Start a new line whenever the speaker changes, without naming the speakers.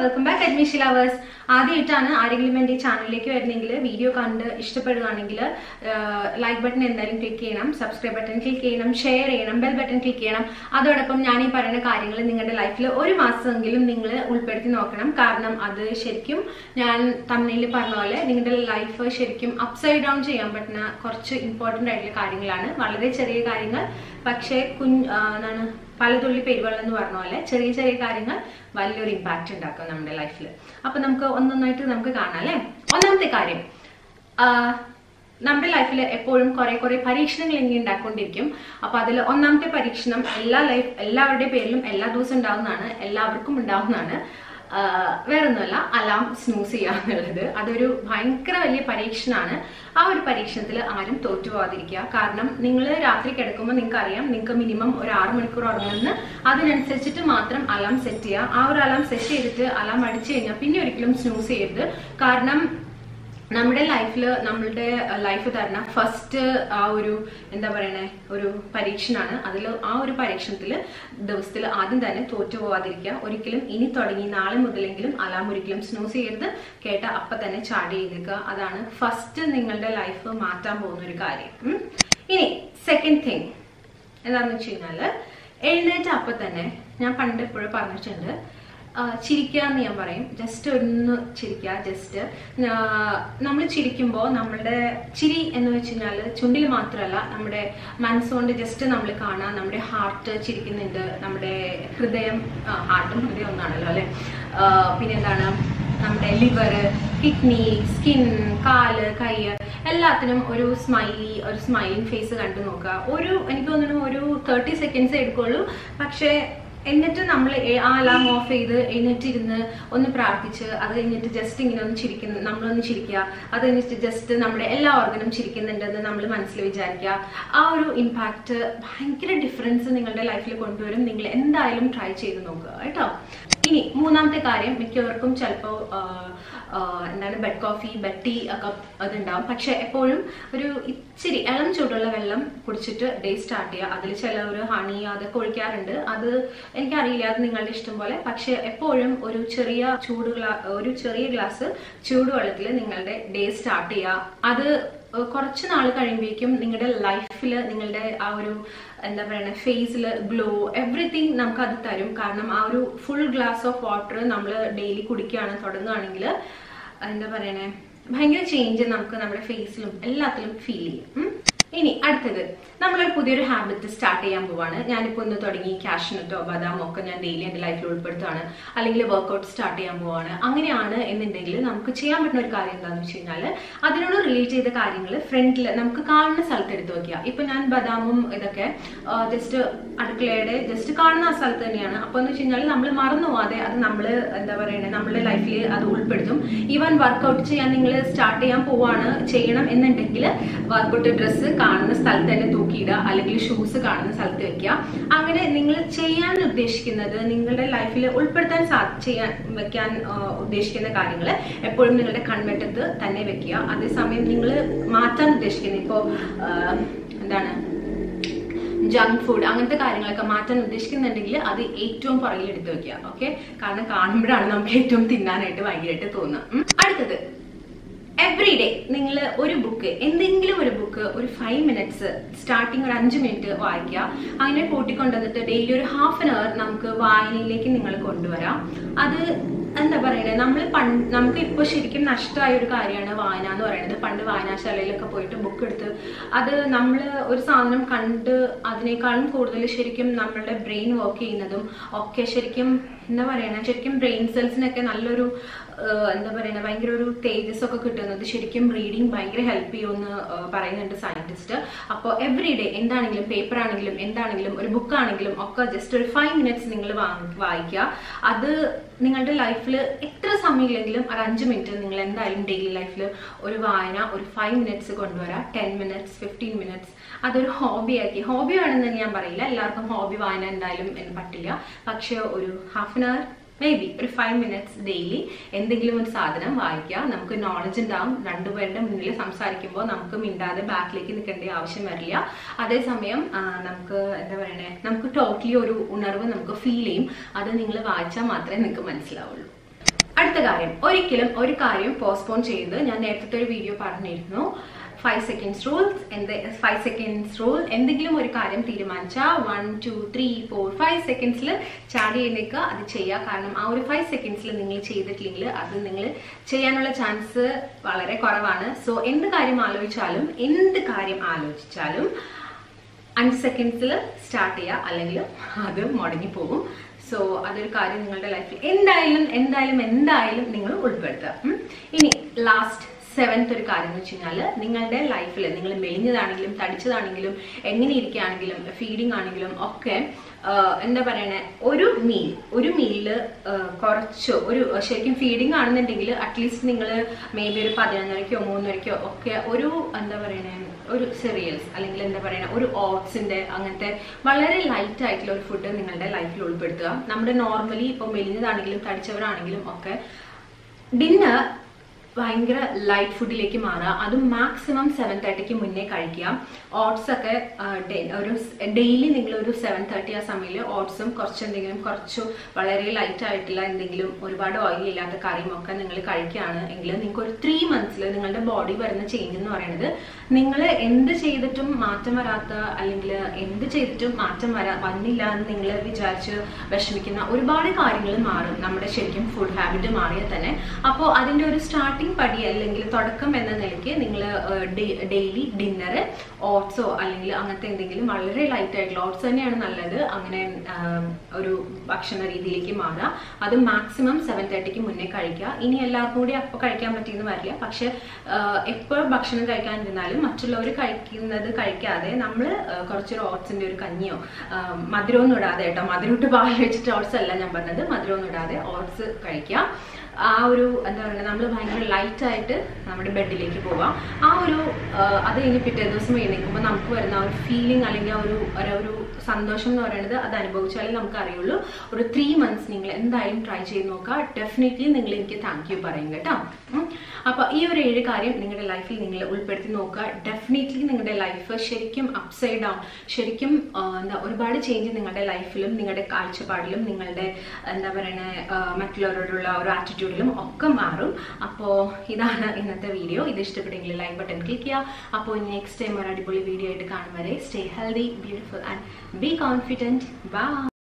Welcome back admission lovers ആദ്യമായിട്ടാണ് ആരെങ്കിലും എൻ്റെ ഈ ചാനലിലേക്ക് വരുന്നെങ്കിൽ വീഡിയോ കണ്ട് ഇഷ്ടപ്പെടുകയാണെങ്കിൽ ലൈക്ക് ബട്ടൺ എന്തായാലും ക്ലിക്ക് ചെയ്യണം സബ്സ്ക്രൈബ് ബട്ടൺ ക്ലിക്ക് ചെയ്യണം ഷെയർ ചെയ്യണം ബെൽ ബട്ടൺ ക്ലിക്ക് ചെയ്യണം അതോടൊപ്പം ഞാൻ ഈ പറയുന്ന കാര്യങ്ങൾ നിങ്ങളുടെ ലൈഫിൽ ഒരു മാസമെങ്കിലും നിങ്ങൾ ഉൾപ്പെടുത്തി നോക്കണം കാരണം അത് ശരിക്കും ഞാൻ തമ്മിൽ പറഞ്ഞ പോലെ നിങ്ങളുടെ ലൈഫ് ശരിക്കും അപ്സൈഡ് ഡൗൺ ചെയ്യാൻ പറ്റുന്ന കുറച്ച് ഇമ്പോർട്ടൻ്റ് ആയിട്ടുള്ള കാര്യങ്ങളാണ് വളരെ ചെറിയ കാര്യങ്ങൾ പക്ഷേ കുഞ്ഞ് ആ, എന്താണ് പലതുള്ളി പെരുവെള്ളം എന്ന് പറഞ്ഞ പോലെ ചെറിയ ചെറിയ കാര്യങ്ങൾ വലിയൊരു ഇമ്പാക്റ്റ് ഉണ്ടാക്കും നമ്മുടെ ലൈഫിൽ അപ്പൊ നമുക്ക് ഒന്നൊന്നായിട്ട് നമുക്ക് കാണാം അല്ലേ ഒന്നാമത്തെ കാര്യം ആ, നമ്മുടെ ലൈഫിൽ എപ്പോഴും കുറെ കുറെ പരീക്ഷണങ്ങൾ ഇങ്ങനെ ഉണ്ടാക്കൊണ്ടിരിക്കും അപ്പൊ അതിൽ ഒന്നാമത്തെ പരീക്ഷണം എല്ലാ ലൈഫ് എല്ലാവരുടെയും പേരിലും എല്ലാ ദിവസവും ഉണ്ടാവുന്നതാണ് എല്ലാവർക്കും ഉണ്ടാവുന്നതാണ് ആഹ് വേറൊന്നുമല്ല അലാം സ്നൂസ് ചെയ്യുക എന്നുള്ളത് അതൊരു ഭയങ്കര വലിയ പരീക്ഷണമാണ് ആ ഒരു പരീക്ഷണത്തിൽ ആരും തോറ്റു പോകാതിരിക്കുക കാരണം നിങ്ങൾ രാത്രി കിടക്കുമ്പോൾ നിങ്ങൾക്ക് അറിയാം നിങ്ങൾക്ക് മിനിമം ഒരു ആറ് മണിക്കൂർ ഉറങ്ങുമെന്ന് അതിനനുസരിച്ചിട്ട് മാത്രം അലാം സെറ്റ് ചെയ്യുക ആ ഒരു അലാം സെറ്റ് ചെയ്തിട്ട് അലാം അടിച്ചു കഴിഞ്ഞാൽ പിന്നെ ഒരിക്കലും സ്നൂസ് ചെയ്യരുത് കാരണം നമ്മുടെ ലൈഫിൽ നമ്മളുടെ ലൈഫ് തരുന്ന ഫസ്റ്റ് ആ ഒരു എന്താ പറയണേ ഒരു പരീക്ഷണമാണ് അതിൽ ആ ഒരു പരീക്ഷണത്തിൽ ദിവസത്തിൽ ആദ്യം തന്നെ തോറ്റു പോവാതിരിക്കുക ഒരിക്കലും ഇനി തുടങ്ങി നാളെ മുതലെങ്കിലും അലാം ഒരിക്കലും സ്നൂസ് ചെയ്യരുത് കേട്ട അപ്പം തന്നെ ചാടി ചെയ്തേക്കുക അതാണ് ഫസ്റ്റ് നിങ്ങളുടെ ലൈഫ് മാറ്റാൻ പോകുന്ന ഒരു കാര്യം ഉം. ഇനി സെക്കൻഡ് തിങ് എന്താണെന്ന് വെച്ച് കഴിഞ്ഞാൽ എഴുന്നേറ്റ അപ്പം തന്നെ ഞാൻ പണ്ട് എപ്പോഴും പറഞ്ഞിട്ടുണ്ട് ചിരിക്കുക എന്ന് ഞാൻ പറയും ജസ്റ്റ് ഒന്ന് ചിരിക്കുക ജസ്റ്റ് നമ്മൾ ചിരിക്കുമ്പോൾ നമ്മളുടെ ചിരി എന്ന് വെച്ച് കഴിഞ്ഞാൽ ചുണ്ടിൽ മാത്രമല്ല നമ്മുടെ മനസ്സുകൊണ്ട് ജസ്റ്റ് നമ്മൾ കാണാം നമ്മുടെ ഹാർട്ട് ചിരിക്കുന്നുണ്ട് നമ്മുടെ ഹൃദയം ഹാർട്ടും ഹൃദയം ഒന്നാണല്ലോ അല്ലേ ആ, പിന്നെന്താണ് നമ്മുടെ ലിവർ കിഡ്നി സ്കിൻ കാല് കൈ എല്ലാത്തിനും ഒരു സ്മൈലി ഒരു സ്മൈലിംഗ് ഫേസ് കണ്ടു നോക്കുക ഒരു എനിക്ക് തോന്നുന്നു ഒരു തേർട്ടി സെക്കൻഡ്സ് എടുക്കുള്ളൂ പക്ഷേ എന്നിട്ട് നമ്മൾ ആ അലാം ഓഫ് ചെയ്ത് എഴുന്നേറ്റിരുന്ന് ഒന്ന് പ്രാർത്ഥിച്ച് അത് കഴിഞ്ഞിട്ട് ജസ്റ്റ് ഇങ്ങനെ ഒന്ന് ചിരിക്കുന്ന നമ്മളൊന്ന് ചിരിക്കുക അത് കഴിഞ്ഞിട്ട് ജസ്റ്റ് നമ്മുടെ എല്ലാ ഓർഗനും ചിരിക്കുന്നുണ്ടെന്ന് നമ്മൾ മനസ്സിൽ വിചാരിക്കുക ആ ഒരു ഇമ്പാക്റ്റ് ഭയങ്കര ഡിഫറൻസ് നിങ്ങളുടെ ലൈഫിൽ കൊണ്ടുവരും നിങ്ങൾ എന്തായാലും ട്രൈ ചെയ്ത് നോക്കുക കേട്ടോ ഇനി മൂന്നാമത്തെ കാര്യം മിക്കവർക്കും ചിലപ്പോൾ എന്താണ് ബെഡ് കോഫി ബെഡ് ടീ ഒക്കെ അതുണ്ടാവും പക്ഷെ എപ്പോഴും ഒരു ഇച്ചിരി ഇളം ചൂടുള്ള വെള്ളം കുടിച്ചിട്ട് ഡേ സ്റ്റാർട്ട് ചെയ്യുക അതിൽ ചിലവർ ഹണി അതൊക്കെ ഒഴിക്കാറുണ്ട് അത് എനിക്കറിയില്ല അത് നിങ്ങളുടെ ഇഷ്ടം പോലെ പക്ഷെ എപ്പോഴും ഒരു ചെറിയ ചൂട് ഗ്ലാ ഒരു ചെറിയ ഗ്ലാസ് ചൂടുവെള്ളത്തിൽ നിങ്ങളുടെ ഡേ സ്റ്റാർട്ട് ചെയ്യുക അത് ഏഹ് കുറച്ച് നാൾ കഴിയുമ്പോഴേക്കും നിങ്ങളുടെ ലൈഫിൽ നിങ്ങളുടെ ആ ഒരു എന്താ പറയുക ഫേസിൽ ഗ്ലോ എവറിത്തിങ് നമുക്ക് അത് തരും കാരണം ആ ഒരു ഫുൾ ഗ്ലാസ് ഓഫ് വാട്ടർ നമ്മൾ ഡെയിലി കുടിക്കുകയാണ് തുടങ്ങുകയാണെങ്കിൽ എന്താ പറയണേ ഭയങ്കര ചേഞ്ച് നമുക്ക് നമ്മുടെ ഫേസിലും എല്ലാത്തിലും ഫീൽ ചെയ്യും ഉം. ഇനി അടുത്തത് നമ്മളൊരു പുതിയൊരു ഹാബിറ്റ് സ്റ്റാർട്ട് ചെയ്യാൻ പോവാണ് ഞാനിപ്പോൾ ഒന്ന് തുടങ്ങി കാഷ്നട്ടോ ബദാമോ ഒക്കെ ഞാൻ ഡെയിലി എൻ്റെ ലൈഫിൽ ഉൾപ്പെടുത്തുകയാണ് അല്ലെങ്കിൽ വർക്കൗട്ട് സ്റ്റാർട്ട് ചെയ്യാൻ പോവാണ് അങ്ങനെയാണ് എന്നുണ്ടെങ്കിൽ നമുക്ക് ചെയ്യാൻ പറ്റുന്ന ഒരു കാര്യം എന്താണെന്ന് വെച്ച് കഴിഞ്ഞാൽ അതിനോട് റിലേറ്റ് ചെയ്ത കാര്യങ്ങൾ ഫ്രണ്ടിൽ നമുക്ക് കാണുന്ന സ്ഥലത്ത് എടുത്ത് വെക്കുക ഇപ്പൊ ഞാൻ ബദാമും ഇതൊക്കെ ജസ്റ്റ് അടുക്കളയുടെ ജസ്റ്റ് കാണുന്ന ആ സ്ഥലത്ത് തന്നെയാണ് അപ്പോൾ എന്ന് വെച്ച് കഴിഞ്ഞാൽ നമ്മൾ മറന്നു പോവാതെ അത് നമ്മൾ എന്താ പറയുന്നത് നമ്മുടെ ലൈഫിൽ അത് ഉൾപ്പെടുത്തും ഈവൻ വർക്കൗട്ട് ചെയ്യാൻ നിങ്ങൾ സ്റ്റാർട്ട് ചെയ്യാൻ പോവാണ് ചെയ്യണം എന്നുണ്ടെങ്കിൽ വർക്കൗട്ട് ഡ്രസ്സ് കാണുന്ന സ്ഥലത്ത് തന്നെ തൂക്കിയിടുക അല്ലെങ്കിൽ ഷൂസ് കാണുന്ന സ്ഥലത്ത് വെക്കുക അങ്ങനെ നിങ്ങൾ ചെയ്യാൻ ഉദ്ദേശിക്കുന്നത് നിങ്ങളുടെ ലൈഫിൽ ഉൾപ്പെടുത്താൻ സാ ചെയ്യാൻ വെക്കാൻ ആ, ഉദ്ദേശിക്കുന്ന കാര്യങ്ങൾ എപ്പോഴും നിങ്ങളുടെ കൺവെട്ടത്ത് തന്നെ വെക്കുക അതേസമയം നിങ്ങൾ മാറ്റാൻ ഉദ്ദേശിക്കുന്നത് ഇപ്പോൾ എന്താണ് ജങ്ക് ഫുഡ് അങ്ങനത്തെ കാര്യങ്ങളൊക്കെ മാറ്റാൻ ഉദ്ദേശിക്കുന്നുണ്ടെങ്കിൽ അത് ഏറ്റവും പുറകിൽ എടുത്ത് വെക്കുക ഓക്കെ കാരണം കാണുമ്പോഴാണ് നമുക്ക് ഏറ്റവും തിന്നാനായിട്ട് ഭയങ്കരമായിട്ട് തോന്നുക ഉം. അടുത്തത് എവറി ഡേ നിങ്ങൾ ഒരു ബുക്ക് എന്തെങ്കിലും ഒരു ബുക്ക് ഒരു ഫൈവ് മിനിറ്റ്സ് സ്റ്റാർട്ടിങ് ഒരു അഞ്ച് മിനിറ്റ് വായിക്കുക അങ്ങനെ കൂട്ടിക്കൊണ്ടുവന്നിട്ട് ഡെയിലി ഒരു ഹാഫ് ആൻ അവർ നമുക്ക് വായനയിലേക്ക് നിങ്ങൾ കൊണ്ടുവരാം അത് എന്താ പറയണേ നമ്മൾ പണ്ട് നമുക്ക് ഇപ്പോൾ ശരിക്കും നഷ്ടമായ ഒരു കാര്യമാണ് വായന എന്ന് പറയുന്നത് പണ്ട് വായനാശാലയിലൊക്കെ പോയിട്ട് ബുക്ക് എടുത്ത് അത് നമ്മൾ ഒരു സാധനം കണ്ട് അതിനേക്കാളും കൂടുതൽ ശരിക്കും നമ്മളുടെ ബ്രെയിൻ വർക്ക് ചെയ്യുന്നതും ഒക്കെ ശരിക്കും എന്താ പറയണേ ശരിക്കും ബ്രെയിൻ സെൽസിനൊക്കെ നല്ലൊരു ആഹ് എന്താ പറയുക ഭയങ്കര ഒരു തേജസ് ഒക്കെ കിട്ടുന്നത് ശരിക്കും റീഡിങ് ഭയങ്കര ഹെൽപ്പ് ചെയ്യുമെന്ന് ആഹ് പറയുന്നുണ്ട് സയന്റിസ്റ്റ് അപ്പോൾ എവറി ഡേ എന്താണെങ്കിലും പേപ്പർ ആണെങ്കിലും എന്താണെങ്കിലും ഒരു ബുക്ക് ആണെങ്കിലും ഒക്കെ ജസ്റ്റ് ഒരു ഫൈവ് മിനിറ്റ്സ് നിങ്ങൾ വായിക്കുക അത് നിങ്ങളുടെ ലൈഫിൽ എത്ര സമയമില്ലെങ്കിലും ഒരു അഞ്ച് മിനിറ്റ് നിങ്ങൾ എന്തായാലും ഡെയിലി ലൈഫിൽ ഒരു വായന ഒരു ഫൈവ് മിനിറ്റ്സ് കൊണ്ടുവരാം ടെൻ മിനിറ്റ്സ് ഫിഫ്റ്റീൻ മിനിറ്റ്സ് അതൊരു ഹോബി ആക്കി ഹോബി ആണെന്ന് ഞാൻ പറയില്ല എല്ലാവർക്കും ഹോബി വായന എന്തായാലും എന്ന് പറ്റില്ല പക്ഷേ ഒരു half an hour maybe ഒരു ഫൈവ് മിനിറ്റ്സ് ഡെയിലി എന്തെങ്കിലും ഒരു സാധനം വായിക്കുക നമുക്ക് നോളജ് ഉണ്ടാവും രണ്ടുപേരുടെ മുന്നിൽ സംസാരിക്കുമ്പോൾ നമുക്ക് മിണ്ടാതെ ബാക്കിലേക്ക് നിൽക്കേണ്ട ആവശ്യം വരില്ല അതേസമയം ആ, നമുക്ക് എന്താ പറയണേ നമുക്ക് ടോട്ടലി ഒരു ഉണർവ് നമുക്ക് ഫീൽ ചെയ്യും അത് നിങ്ങൾ വായിച്ചാൽ മാത്രമേ നിങ്ങൾക്ക് മനസ്സിലാവുള്ളൂ അടുത്ത കാര്യം ഒരിക്കലും ഒരു കാര്യം പോസ്റ്റ്പോൺ ചെയ്ത് ഞാൻ നേരത്തെ ഒരു വീഡിയോ പറഞ്ഞിരുന്നു ഫൈവ് സെക്കൻഡ്സ് റൂൾസ് എന്ത് ഫൈവ് സെക്കൻഡ്സ് റൂൾ എന്തെങ്കിലും ഒരു കാര്യം തീരുമാനിച്ചാൽ one two three four five സെക്കൻഡ്സിൽ ചാടി എഴുന്നേക്കുക അത് ചെയ്യുക കാരണം ആ ഒരു ഫൈവ് സെക്കൻഡ്സിൽ നിങ്ങൾ ചെയ്തിട്ടില്ലെങ്കിൽ അത് നിങ്ങൾ ചെയ്യാനുള്ള ചാൻസ് വളരെ കുറവാണ് സോ എന്ത് കാര്യം ആലോചിച്ചാലും എന്ത് കാര്യം ആലോചിച്ചാലും അഞ്ച് സെക്കൻഡ്സിൽ സ്റ്റാർട്ട് ചെയ്യുക അല്ലെങ്കിൽ അത് മുടങ്ങി പോകും സോ അതൊരു കാര്യം നിങ്ങളുടെ ലൈഫിൽ എന്തായാലും എന്തായാലും എന്തായാലും നിങ്ങൾ ഉൾപ്പെടുത്തുക ഉം. ഇനി ലാസ്റ്റ് സെവൻത്ത് ഒരു കാര്യം എന്ന് വെച്ച് കഴിഞ്ഞാൽ നിങ്ങളുടെ ലൈഫിൽ നിങ്ങൾ മെലിഞ്ഞതാണെങ്കിലും തടിച്ചതാണെങ്കിലും എങ്ങനെ ഇരിക്കുകയാണെങ്കിലും ഫീഡിങ് ആണെങ്കിലും ഒക്കെ ആഹ്, എന്താ പറയണേ ഒരു മീൽ ഒരു മീലില് കുറച്ച് ഒരു ശരിക്കും ഫീഡിങ് ആണെന്നുണ്ടെങ്കിൽ അറ്റ്ലീസ്റ്റ് നിങ്ങൾ മേ ബി ഒരു പതിനൊന്നരയ്ക്കോ മൂന്നരയ്ക്കോ ഒക്കെ ഒരു എന്താ പറയണേ ഒരു സെറിയൽസ് അല്ലെങ്കിൽ എന്താ പറയുക ഒരു ഓട്സിന്റെ അങ്ങനത്തെ വളരെ ലൈറ്റ് ആയിട്ടുള്ള ഒരു ഫുഡ് നിങ്ങളുടെ ലൈഫിൽ ഉൾപ്പെടുത്തുക നമ്മുടെ നോർമലി ഇപ്പോൾ മെലിഞ്ഞതാണെങ്കിലും തടിച്ചവരാണെങ്കിലും ഒക്കെ ഡിന്നർ ഭയങ്കര ലൈറ്റ് ഫുഡിലേക്ക് മാറുക അത് മാക്സിമം സെവൻ തേർട്ടിക്ക് മുന്നേ കഴിക്കുക ഓട്സ് ഒക്കെ ആ, ഡെ- ഒരു ഡെയിലി നിങ്ങൾ ഒരു സെവൻ തേർട്ടി ആ സമയത്ത് ഓട്സും കുറച്ച് എന്തെങ്കിലും കുറച്ച് വളരെ ലൈറ്റ് ആയിട്ടുള്ള എന്തെങ്കിലും ഒരുപാട് ഓയിൽ ഇല്ലാത്ത കറിയും ഒക്കെ നിങ്ങൾ കഴിക്കുകയാണ് എങ്കിൽ നിങ്ങൾക്ക് ഒരു ത്രീ മന്ത്സിൽ നിങ്ങളുടെ ബോഡി വരുന്ന ചേഞ്ച് എന്ന് പറയുന്നത് നിങ്ങൾ എന്ത് ചെയ്തിട്ടും മാറ്റം വരാത്ത അല്ലെങ്കിൽ എന്ത് ചെയ്തിട്ടും മാറ്റം വരാ വന്നില്ല എന്ന് നിങ്ങൾ വിചാരിച്ച് വിഷമിക്കുന്ന ഒരുപാട് കാര്യങ്ങൾ മാറും നമ്മുടെ ശരിക്കും ഫുഡ് ഹാബിറ്റ് മാറിയാൽ തന്നെ അപ്പോൾ അതിൻ്റെ ഒരു സ്റ്റാർട്ടിങ് പടി അല്ലെങ്കിൽ തുടക്കം എന്ന നിലയ്ക്ക് നിങ്ങൾ ഡെയിലി ഡിന്നർ ഓട്സോ അല്ലെങ്കിൽ അങ്ങനത്തെ എന്തെങ്കിലും വളരെ ലൈറ്റ് ആയിട്ടുള്ള ഓട്സ് തന്നെയാണ് നല്ലത് അങ്ങനെ ആം, ഒരു ഭക്ഷണ രീതിയിലേക്ക് മാറുക അത് മാക്സിമം സെവൻ തേർട്ടിക്ക് മുന്നേ കഴിക്കുക ഇനി എല്ലാവർക്കും കൂടി അപ്പോൾ കഴിക്കാൻ പറ്റിയെന്ന് വരില്ല പക്ഷെ എപ്പോൾ ഭക്ഷണം കഴിക്കാനിരുന്നാലും മറ്റുള്ളവർ കഴിക്കുന്നത് കഴിക്കാതെ നമ്മൾ കുറച്ചൊരു ഓട്സിന്റെ ഒരു കഞ്ഞിയോ ആ, മധുരമൊന്നും ഇടാതെ കേട്ടോ മധുരം ഇട്ട് പാൽ വെച്ചിട്ട് ഓട്സ് അല്ല ഞാൻ പറഞ്ഞത് മധുരമൊന്നും ഇടാതെ ഓട്സ് കഴിക്കുക ആ ഒരു എന്താ പറയുക നമ്മൾ ഭയങ്കര ലൈറ്റ് ആയിട്ട് നമ്മുടെ ബെഡിലേക്ക് പോവാം ആ ഒരു ആ, അത് കഴിഞ്ഞ് പിറ്റേ ദിവസം എഴുന്നേൽക്കുമ്പോൾ നമുക്ക് വരുന്ന ആ ഒരു ഫീലിംഗ് അല്ലെങ്കിൽ ആ ഒരു ഒരു- ഒരു സന്തോഷം എന്ന് പറയുന്നത് അത് അനുഭവിച്ചാലേ നമുക്ക് അറിയുള്ളൂ ഒരു ത്രീ മന്ത്സ് നിങ്ങൾ എന്തായാലും ട്രൈ ചെയ്ത് നോക്കുക ഡെഫിനറ്റ്ലി നിങ്ങൾ എനിക്ക് താങ്ക് യു പറയും കേട്ടോ ഉം. അപ്പൊ ഈ ഒരു ഏഴ് കാര്യം നിങ്ങളുടെ ലൈഫിൽ നിങ്ങൾ ഉൾപ്പെടുത്തി നോക്കുക ഡെഫിനറ്റ്ലി നിങ്ങളുടെ ലൈഫ് ശരിക്കും അപ്സൈഡ് ഡൗൺ ശരിക്കും ആ, എന്താ ഒരുപാട് ചേഞ്ച് നിങ്ങളുടെ ലൈഫിലും നിങ്ങളുടെ കാഴ്ചപ്പാടിലും നിങ്ങളുടെ എന്താ പറയണ മറ്റുള്ളവരോടുള്ള ഒരു ആറ്റിറ്റ്യൂഡിലും ഒക്കെ മാറും അപ്പോൾ ഇതാണ് ഇന്നത്തെ വീഡിയോ ഇത് ഇഷ്ടപ്പെട്ടെങ്കിൽ ലൈക്ക് ബട്ടൺ ക്ലിക്ക് ചെയ്യുക അപ്പോൾ നെക്സ്റ്റ് ടൈം ഒരു അടിപൊളി വീഡിയോ ആയിട്ട് കാണും വരെ stay healthy beautiful and be confident by